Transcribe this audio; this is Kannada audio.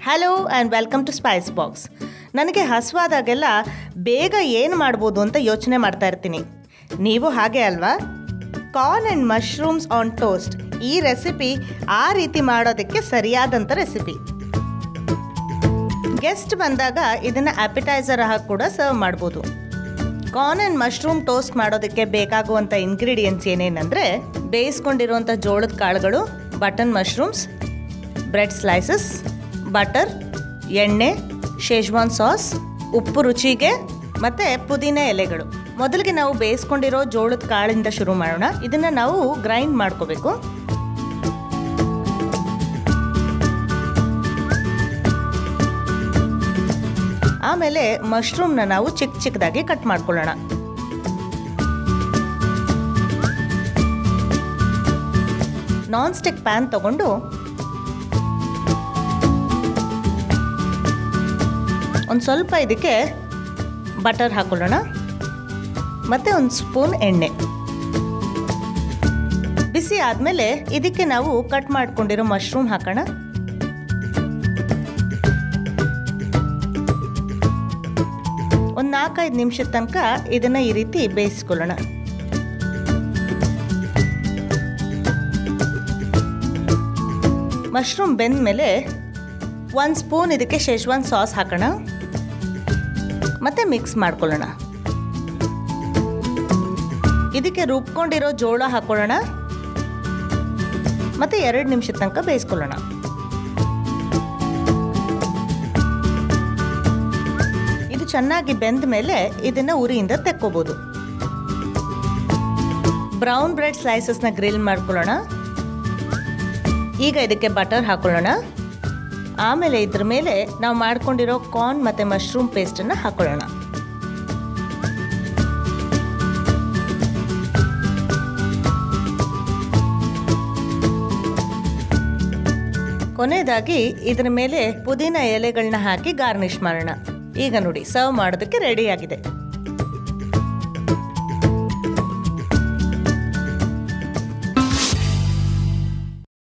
hello and welcome to spice box ನನಗೆ ಹಸುವಾದಾಗೆಲ್ಲ ಬೇಗ ಏನು ಮಾಡ್ಬೋದು ಅಂತ ಯೋಚನೆ ಮಾಡ್ತಾ ಇರ್ತೀನಿ ನೀವು ಹಾಗೆ ಅಲ್ವಾ corn and mushrooms on toast ಈ ರೆಸಿಪಿ ಆ ರೀತಿ ಮಾಡೋದಕ್ಕೆ ಸರಿಯಾದಂಥ ರೆಸಿಪಿ ಗೆಸ್ಟ್ ಬಂದಾಗ ಇದನ್ನು ಆಪಿಟೈಸರ್ ಹಾಕಿ ಕೂಡ ಸರ್ವ್ ಮಾಡ್ಬೋದು ಕಾರ್ನ್ ಆ್ಯಂಡ್ ಮಶ್ರೂಮ್ ಟೋಸ್ಟ್ ಮಾಡೋದಕ್ಕೆ ಬೇಕಾಗುವಂಥ ಇಂಗ್ರೀಡಿಯೆಂಟ್ಸ್ ಏನೇನಂದರೆ ಬೇಯಿಸ್ಕೊಂಡಿರುವಂಥ ಜೋಳದ ಕಾಳುಗಳು button mushrooms bread slices butter ಎಣ್ಣೆ ಶೇಜ್ವಾನ್ ಸಾಸ್ ಉಪ್ಪು ರುಚಿಗೆ ಮತ್ತು ಪುದೀನ ಎಲೆಗಳು ಮೊದಲಿಗೆ ನಾವು ಬೇಯಿಸ್ಕೊಂಡಿರೋ ಜೋಳದ ಕಾಳಿಂದ ಶುರು ಮಾಡೋಣ ಇದನ್ನು ನಾವು ಗ್ರೈಂಡ್ ಮಾಡ್ಕೋಬೇಕು ಆಮೇಲೆ ಮಶ್ರೂಮ್ನ ನಾವು ಚಿಕ್ಕ ಚಿಕ್ಕದಾಗಿ ಕಟ್ ಮಾಡ್ಕೊಳ್ಳೋಣ ನಾನ್ ಸ್ಟಿಕ್ ಪ್ಯಾನ್ ತಗೊಂಡು ಒಂದು ಸ್ವಲ್ಪ ಇದಕ್ಕೆ ಬಟರ್ ಹಾಕೊಳ್ಳೋಣ ಮತ್ತು ಒಂದು ಸ್ಪೂನ್ ಎಣ್ಣೆ ಬಿಸಿ ಆದಮೇಲೆ ಇದಕ್ಕೆ ನಾವು ಕಟ್ ಮಾಡ್ಕೊಂಡಿರೋ ಮಶ್ರೂಮ್ ಹಾಕೋಣ ಒಂದು ನಾಲ್ಕೈದು ನಿಮಿಷದ ತನಕ ಇದನ್ನು ಈ ರೀತಿ ಬೇಯಿಸ್ಕೊಳ್ಳೋಣ ಮಶ್ರೂಮ್ ಬೆಂದ ಮೇಲೆ ಒಂದು ಸ್ಪೂನ್ ಇದಕ್ಕೆ ಶೇಜ್ವಾನ್ ಸಾಸ್ ಹಾಕೋಣ ಮತ್ತೆ ಮಿಕ್ಸ್ ಮಾಡ್ಕೊಳ್ಳೋಣ ಇದಕ್ಕೆ ರುಬ್ಕೊಂಡಿರೋ ಜೋಳ ಹಾಕೊಳ್ಳೋಣ ಮತ್ತೆ ಎರಡು ನಿಮಿಷದ ತನಕ ಬೇಯಿಸ್ಕೊಳ್ಳೋಣ ಇದು ಚೆನ್ನಾಗಿ ಬೆಂದ ಮೇಲೆ ಇದನ್ನು ಉರಿಯಿಂದ ತೆಕ್ಕೋಬೋದು ಬ್ರೌನ್ ಬ್ರೆಡ್ ಸ್ಲೈಸಸ್ನ ಗ್ರಿಲ್ ಮಾಡ್ಕೊಳ್ಳೋಣ ಈಗ ಇದಕ್ಕೆ ಬಟರ್ ಹಾಕೊಳ್ಳೋಣ ಆಮೇಲೆ ಇದ್ರ ಮೇಲೆ ನಾವು ಮಾಡ್ಕೊಂಡಿರೋ ಕಾರ್ನ್ ಮತ್ತು ಮಶ್ರೂಮ್ ಪೇಸ್ಟನ್ನು ಹಾಕೊಳ್ಳೋಣ ಕೊನೆಯದಾಗಿ ಇದರ ಮೇಲೆ ಪುದೀನ ಎಲೆಗಳನ್ನ ಹಾಕಿ ಗಾರ್ನಿಷ್ ಮಾಡೋಣ ಈಗ ನೋಡಿ ಸರ್ವ್ ಮಾಡೋದಕ್ಕೆ ರೆಡಿಯಾಗಿದೆ